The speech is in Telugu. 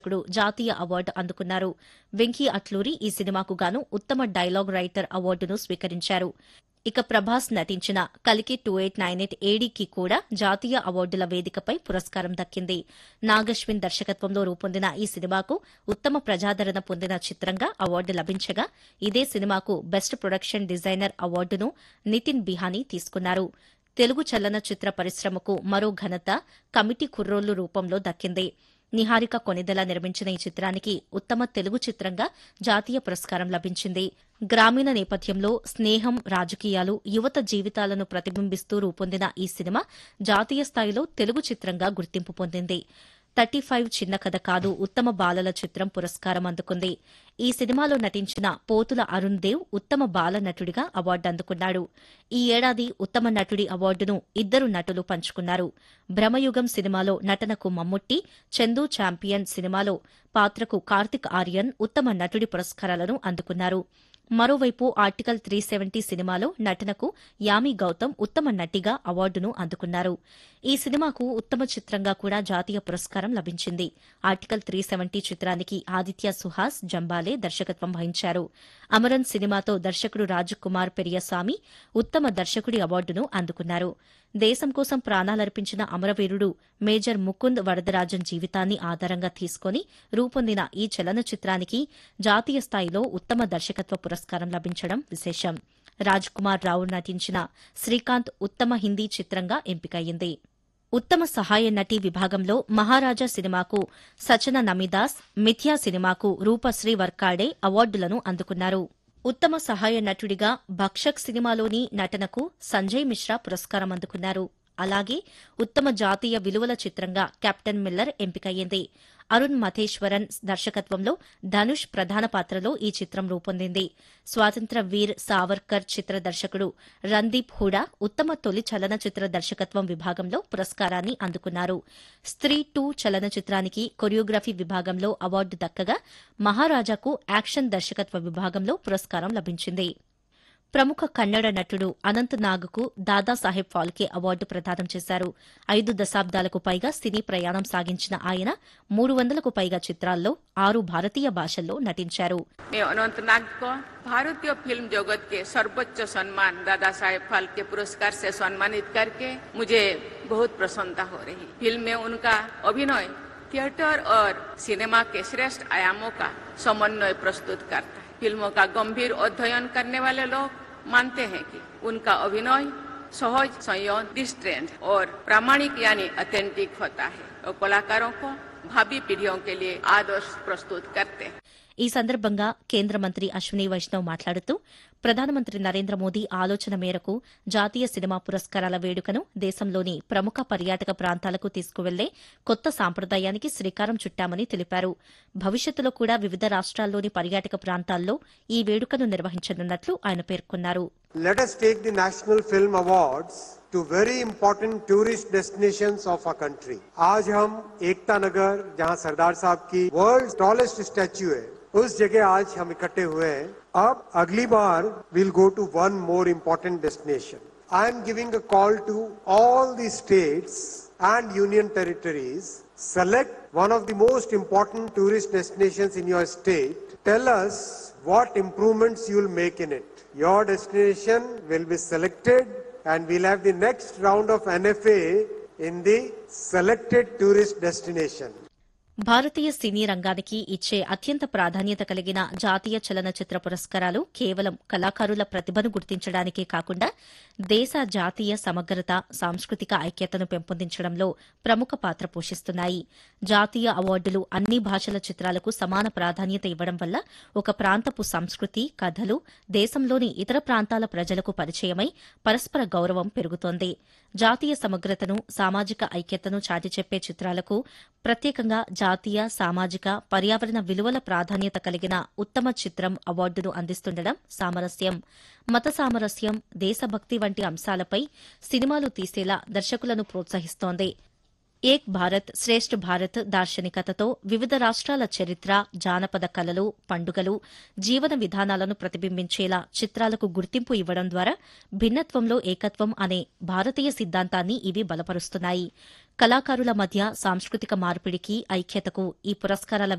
దర్శకుడు జాతీయ అవార్డు అందుకున్నారు వెంకీ అట్లూరి ఈ సినిమాకు గాను ఉత్తమ డైలాగ్ రైటర్ అవార్డును స్వీకరించారు ఇక ప్రభాస్ నటించిన కలికి టూ ఎయిట్ నైన్ ఎయిట్ ఏడీకి కూడా జాతీయ అవార్డుల వేదికపై పురస్కారం దక్కింది నాగశ్విన్ దర్శకత్వంలో రూపొందిన ఈ సినిమాకు ఉత్తమ ప్రజాదరణ పొందిన చిత్రంగా అవార్డు లభించగా ఇదే సినిమాకు బెస్ట్ ప్రొడక్షన్ డిజైనర్ అవార్డును నితిన్ బిహానీ తీసుకున్నారు తెలుగు చలనచిత్ర పరిశ్రమకు మరో ఘనత కమిటీ కుర్రోళ్లు రూపంలో దక్కింది నిహారిక కొనిదెల నిర్మించిన ఈ చిత్రానికి ఉత్తమ తెలుగు చిత్రంగా జాతీయ పురస్కారం లభించింది గ్రామీణ నేపథ్యంలో స్నేహం రాజకీయాలు యువత జీవితాలను ప్రతిబింబిస్తూ రూపొందిన ఈ సినిమా జాతీయ స్థాయిలో తెలుగు చిత్రంగా గుర్తింపు పొందింది థర్టీ ఫైవ్ చిన్న కథ కాదు ఉత్తమ బాలల చిత్రం పురస్కారం అందుకుంది ఈ సినిమాలో నటించిన పోతుల అరుణ్ దేవ్ ఉత్తమ బాల నటుడిగా అవార్డు అందుకున్నాడు ఈ ఏడాది ఉత్తమ నటుడి అవార్డును ఇద్దరు నటులు పంచుకున్నారు భ్రమయుగం సినిమాలో నటనకు మమ్ముట్టి చందు ఛాంపియన్ సినిమాలో పాత్రకు కార్తిక్ ఆర్యన్ ఉత్తమ నటుడి పురస్కారాలను అందుకున్నారు మరోవైపు ఆర్టికల్ త్రీ సెవెంటీ సినిమాలో నటనకు యామి గౌతమ్ ఉత్తమ నటిగా అవార్డును అందుకున్నారు ఈ సినిమాకు ఉత్తమ చిత్రంగా కూడా జాతీయ పురస్కారం లభించింది ఆర్టికల్ త్రీ సెవెంటీ చిత్రానికి ఆదిత్య సుహాస్ జంబాలే దర్శకత్వం వహించారు అమరన్ సినిమాతో దర్శకుడు రాజకుమార్ పెరియస్వామి ఉత్తమ దర్శకుడి అవార్డును అందుకున్నారు దేశం కోసం ప్రాణాలర్పించిన అమరవీరుడు మేజర్ ముకుంద్ వరదరాజన్ జీవితాన్ని ఆధారంగా తీసుకుని రూపొందిన ఈ చలనచిత్రానికి జాతీయ స్థాయిలో ఉత్తమ దర్శకత్వ పురస్కారం లభించడం విశేషం రాజ్ కుమార్ రావు నటించిన శ్రీకాంత్ ఉత్తమ హిందీ చిత్రంగా ఎంపికయ్యింది ఉత్తమ సహాయ నటి విభాగంలో మహారాజా సినిమాకు సచన నమిదాస్ మిథ్యా సినిమాకు రూపశ్రీ వర్కాడే అవార్డులను అందుకున్నారు ఉత్తమ సహాయ నటుడిగా భక్షక్ సినిమాలోని నటనకు సంజయ్ మిశ్రా పురస్కారం అందుకున్నారు అలాగే ఉత్తమ జాతీయ విలువల చిత్రంగా కెప్టెన్ మిల్లర్ ఎంపికయ్యింది అరుణ్ మథేశ్వరన్ దర్శకత్వంలో ధనుష్ ప్రధాన పాత్రలో ఈ చిత్రం రూపొందింది స్వాతంత్ర వీర్ సావర్కర్ చిత్ర దర్శకుడు రందీప్ హుడా ఉత్తమ తొలి చలనచిత్ర దర్శకత్వం విభాగంలో పురస్కారాన్ని అందుకున్నారు స్త్రీ టూ చలనచిత్రానికి కొరియోగ్రఫీ విభాగంలో అవార్డు దక్కగా మహారాజాకు యాక్షన్ దర్శకత్వ విభాగంలో పురస్కారం లభించింది ప్రముఖ కన్నడ నటుడు అనంత్ నాగ్కు దాదాసాహెబ్ ఫాల్కే అవార్డు ప్రదానం చేశారు ఐదు దశాబ్దాలకు పైగా సినీ ప్రయాణం సాగించిన ఆయన మూడు వందలకు పైగా చిత్రాల్లో ఆరు భారతీయ భాషల్లో నటించారు मैं अनंत नाग को भारतीय फिल्म जगत के सर्वोच्च सम्मान दादा साहेब फाल्के पुरस्कार से सम्मानित करके मुझे बहुत प्रसन्नता हो रही फिल्म में उनका अभिनय थिएटर और सिनेमा के श्रेष्ठ आयामों का समन्वय प्रस्तुत करता है फिल्मों का गंभीर अध्ययन करने वाले लोग मानते हैं कि उनका अभिनय सहज संयम डिस्ट्रेंड और प्रामाणिक यानी अथेंटिक होता है और कलाकारों को भावी पीढ़ियों के लिए आदर्श प्रस्तुत करते हैं ఈ సందర్భంగా కేంద్ర మంత్రి అశ్విని వైష్ణవ్ మాట్లాడుతూ ప్రధానమంత్రి నరేంద్ర మోదీ ఆలోచన మేరకు జాతీయ సినిమా పురస్కారాల వేడుకను దేశంలోని ప్రముఖ పర్యాటక ప్రాంతాలకు తీసుకువెళ్లే కొత్త సాంప్రదాయానికి శ్రీకారం చుట్టామని తెలిపారు భవిష్యత్తులో కూడా వివిధ రాష్ట్రాల్లోని పర్యాటక ప్రాంతాల్లో ఈ వేడుకను నిర్వహించనున్నట్లు ఆయన పేర్కొన్నారు Let us take the National Film Awards to very important tourist destinations of our country. आज हम एकता नगर जहां सरदार साहब की वर्ल्ड टॉलेस्ट स्टैच्यू है उस जगह आज हम इकट्ठे हुए हैं अब अगली बार we'll go to one more important destination. I am giving a call to all the states and union territories. Select one of the most important tourist destinations in your state. Tell us what improvements you will make in it. Your destination will be selected and we'll have the next round of NFA in the selected tourist destination. భారతీయ సినీ రంగానికి ఇచ్చే అత్యంత ప్రాధాన్యత కలిగిన జాతీయ చలనచిత్ర పురస్కారాలు కేవలం కళాకారుల ప్రతిభను గుర్తించడానికే కాకుండా దేశ జాతీయ సమగ్రత సాంస్కృతిక ఐక్యతను పెంపొందించడంలో ప్రముఖ పాత్ర పోషిస్తున్నాయి జాతీయ అవార్డులు అన్ని భాషల చిత్రాలకు సమాన ప్రాధాన్యత ఇవ్వడం వల్ల ఒక ప్రాంతపు సంస్కృతి కథలు దేశంలోని ఇతర ప్రాంతాల ప్రజలకు పరిచయమై పరస్పర గౌరవం పెరుగుతోంది జాతీయ సమగ్రతను సామాజిక ఐక్యతను చాటి చెప్పే చిత్రాలకు ప్రత్యేకంగా జాతీయ సామాజిక పర్యావరణ విలువల ప్రాధాన్యత కలిగిన ఉత్తమ చిత్రం అవార్డును అందిస్తుండడం సామరస్యం మత సామరస్యం దేశభక్తి వంటి అంశాలపై సినిమాలు తీసేలా దర్శకులను ప్రోత్సహిస్తోంది ఏక్ భారత్ శ్రేష్ఠ భారత్ దార్శనికతతో వివిధ రాష్ట్రాల చరిత్ర జానపద కళలు పండుగలు జీవన విధానాలను ప్రతిబింబించేలా చిత్రాలకు గుర్తింపు ఇవ్వడం ద్వారా భిన్నత్వంలో ఏకత్వం అనే భారతీయ సిద్ధాంతాన్ని ఇవి బలపరుస్తున్నాయి కళాకారుల మధ్య సాంస్కృతిక మార్పిడికి ఐక్యతకు ఈ పురస్కారాల